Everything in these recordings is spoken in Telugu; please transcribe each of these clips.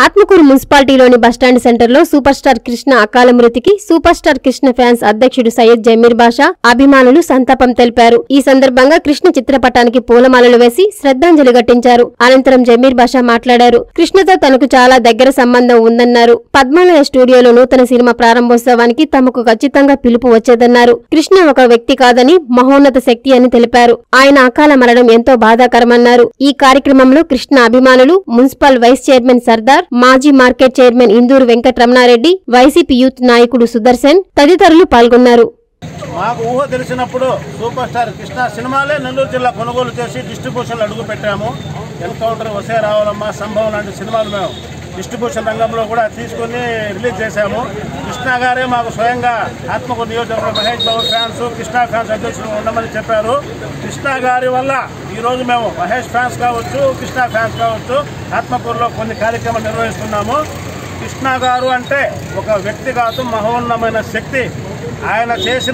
ఆత్మకూరు మున్సిపాలిటీలోని బస్టాండ్ సెంటర్ లో సూపర్ స్టార్ కృష్ణ అకాల మృతికి సూపర్ స్టార్ కృష్ణ ఫ్యాన్స్ అధ్యక్షుడు సయ్యద్ జమీర్ బాషా అభిమానులు సంతాపం తెలిపారు ఈ సందర్భంగా కృష్ణ చిత్రపటానికి పూలమాలలు వేసి శ్రద్ధాంజలి ఘటించారు అనంతరం జమీర్ బాషా మాట్లాడారు కృష్ణతో తనకు చాలా దగ్గర సంబంధం ఉందన్నారు పద్మాలయ స్టూడియోలో నూతన సినిమా ప్రారంభోత్సవానికి తమకు ఖచ్చితంగా పిలుపు వచ్చేదన్నారు కృష్ణ ఒక వ్యక్తి కాదని మహోన్నత శక్తి అని తెలిపారు ఆయన అకాల మరణం ఎంతో బాధాకరమన్నారు ఈ కార్యక్రమంలో కృష్ణ అభిమానులు మున్సిపల్ వైస్ చైర్మన్ సర్దార్ మాజీ market chairman Induru Venkataramana Reddy YCP youth నాయకుడు సుదర్శన్ తదితరులు పాల్గొన్నారు మాకు ఊహ తెలిసినప్పుడు సూపర్ స్టార్ కృష్ణ సినిమాలే నెల్లూరు జిల్లా కొనుగోలు చేసి డిస్ట్రిబ్యూషన్లు అడుగు పెట్టాము ఎన్కౌంటర్ వసే రావాలమ్మ సంభవం లాంటి సినిమాలు మేము డిస్ట్రిబ్యూషన్ రంగంలో కూడా తీసుకొని రిలీజ్ చేశాము కృష్ణ గారే మాకు స్వయంగా ఆత్మకూరు నియోజకవర్గం మహేష్ బాబు ఫ్యాన్స్ కృష్ణ ఫ్యాన్స్ అధ్యక్షులు ఉండమని చెప్పారు కృష్ణ గారి వల్ల ఈరోజు మేము మహేష్ ఫ్యాన్స్ కావచ్చు కృష్ణ ఫ్యాన్స్ కావచ్చు ఆత్మకూరులో కొన్ని కార్యక్రమాలు నిర్వహిస్తున్నాము కృష్ణ గారు అంటే ఒక వ్యక్తి కాదు మహోన్నమైన శక్తి ఆయన చేసిన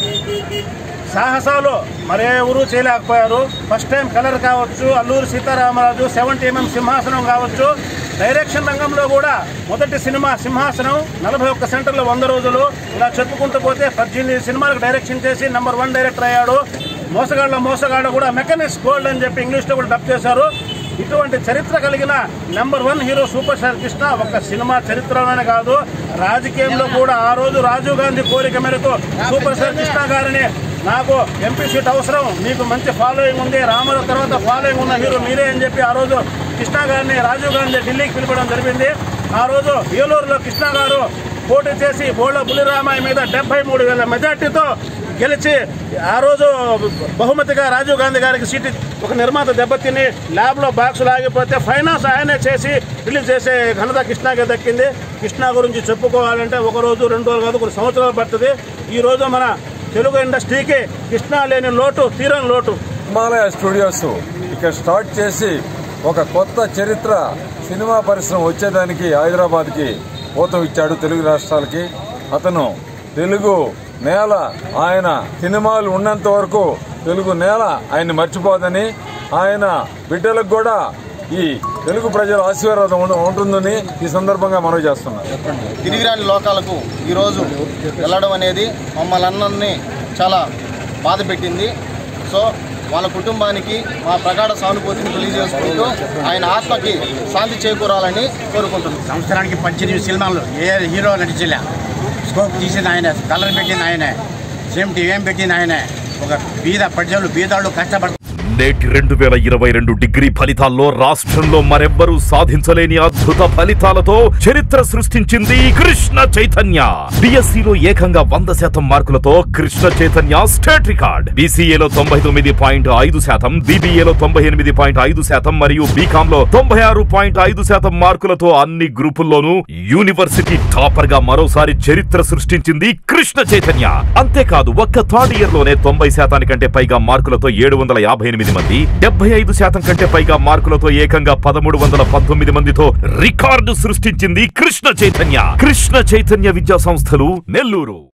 సాహసాలు మరే ఎవరూ చేయలేకపోయారు ఫస్ట్ టైం కలర్ కావచ్చు అల్లూరి సీతారామరాజు సెవెంటీ ఎంఎం సింహాసనం కావచ్చు డైరెక్షన్ రంగంలో కూడా మొదటి సినిమా సింహాసనం నలభై ఒక్క సెంటర్లు వంద రోజులు ఇలా చెప్పుకుంటూ పోతే పద్దెనిమిది సినిమాలకు డైరెక్షన్ చేసి నెంబర్ వన్ డైరెక్టర్ అయ్యాడు మోసగాళ్ళ మోసగాళ్ళ కూడా మెకానిక్స్ గోల్డ్ అని చెప్పి ఇంగ్లీష్లో కూడా డబ్ చేశారు ఇటువంటి చరిత్ర కలిగిన number one hero super star Krishna ఒక సినిమా చరిత్రలోనే కాదు రాజకీయంలో కూడా ఆ రోజు రాజీవ్ గాంధీ కోరిక మేరకు సూపర్ స్టార్ కృష్ణ గారిని నాకు ఎంపీ సీట్ అవసరం మీకు మంచి ఫాలోయింగ్ ఉంది రామారావు తర్వాత ఫాలోయింగ్ ఉన్న హీరో మీరే అని చెప్పి ఆ రోజు కృష్ణ గారిని రాజీవ్ గాంధీ ఢిల్లీకి పిలపడం జరిగింది ఆ రోజు ఏలూరులో కృష్ణ గారు పోటీ చేసి బోళ్ళ పులిరామయ్య మీద డెబ్బై మూడు వేల మెజార్టీతో గెలిచి ఆ రోజు బహుమతిగా రాజీవ్ గాంధీ గారికి సీట్ ఒక నిర్మాత దెబ్బతిని ల్యాబ్లో బాక్స్ లాగిపోతే ఫైనాన్స్ ఆయనే చేసి రిలీజ్ చేసే ఘనత కృష్ణాకి దక్కింది కృష్ణ గురించి చెప్పుకోవాలంటే ఒక రోజు రెండు రోజులు కాదు కొన్ని సంవత్సరాలు పడుతుంది ఈ రోజు మన తెలుగు ఇండస్ట్రీకి కృష్ణ లేని లోటు తీరని లోటు హిమాలయ స్టూడియోస్ ఇక్కడ స్టార్ట్ చేసి ఒక కొత్త చరిత్ర సినిమా పరిశ్రమ వచ్చేదానికి హైదరాబాద్కి ఊతం ఇచ్చాడు తెలుగు రాష్ట్రాలకి అతను తెలుగు నేల ఆయన సినిమాలు ఉన్నంత వరకు తెలుగు నేల ఆయన్ని మర్చిపోదని ఆయన బిడ్డలకు కూడా ఈ తెలుగు ప్రజల ఆశీర్వాదం ఉండ- ఉంటుందని ఈ సందర్భంగా మనవి చేస్తున్నాను తిరిగిరాని లోకాలకు ఈరోజు వెళ్ళడం అనేది మమ్మల్ని అందరినీ చాలా బాధ పెట్టింది సో వాళ్ళ కుటుంబానికి మా ప్రగాఢ సానుభూతిని తెలియజేసుకుంటూ ఆయన ఆత్మకి శాంతి చేకూరాలని కోరుకుంటున్నాం సంవత్సరానికి పద్దెనిమిది సినిమాలు ఏ హీరో నటించలే స్కోప్ తీసింది ఆయనే కలర్ పెట్టింది ఆయనే సేమ్ ఏం పెట్టింది ఆయనే ఒక బీద ప్రజలు బీదాళ్ళు కష్టపడ నేటి రెండు వేల ఇరవై రెండు డిగ్రీ ఫలితాల్లో రాష్ట్రంలో మరెవ్వరూ సాధించలేని అద్భుత ఫలితాలతో చరిత్ర సృష్టించింది కృష్ణ చైతన్య బిఎస్సిలో ఏకంగా వంద శాతం మార్కులతో కృష్ణ చైతన్య స్టేట్ రికార్డ్ బీసీఏలో తొంభై తొమ్మిది పాయింట్ ఐదు శాతం బీబీఏలో తొంభై ఎనిమిది పాయింట్ ఐదు శాతం మరియు బీకామ్ లో తొంభై ఆరు పాయింట్ ఐదు శాతం మార్కులతో అన్ని గ్రూపుల్లోనూ యూనివర్సిటీ టాపర్ గా మరోసారి చరిత్ర సృష్టించింది కృష్ణ చైతన్య అంతేకాదు ఒక్క థర్డ్ ఇయర్ లోనే తొంభై శాతానికంటే పైగా మార్కులతో ఏడు వందల యాభై ఎనిమిది మంది డెబ్బై ఐదు శాతం కంటే పైగా మార్కులతో ఏకంగా పదమూడు వందల పంతొమ్మిది మందితో రికార్డు సృష్టించింది కృష్ణ చైతన్య కృష్ణ చైతన్య విద్యా సంస్థలు నెల్లూరు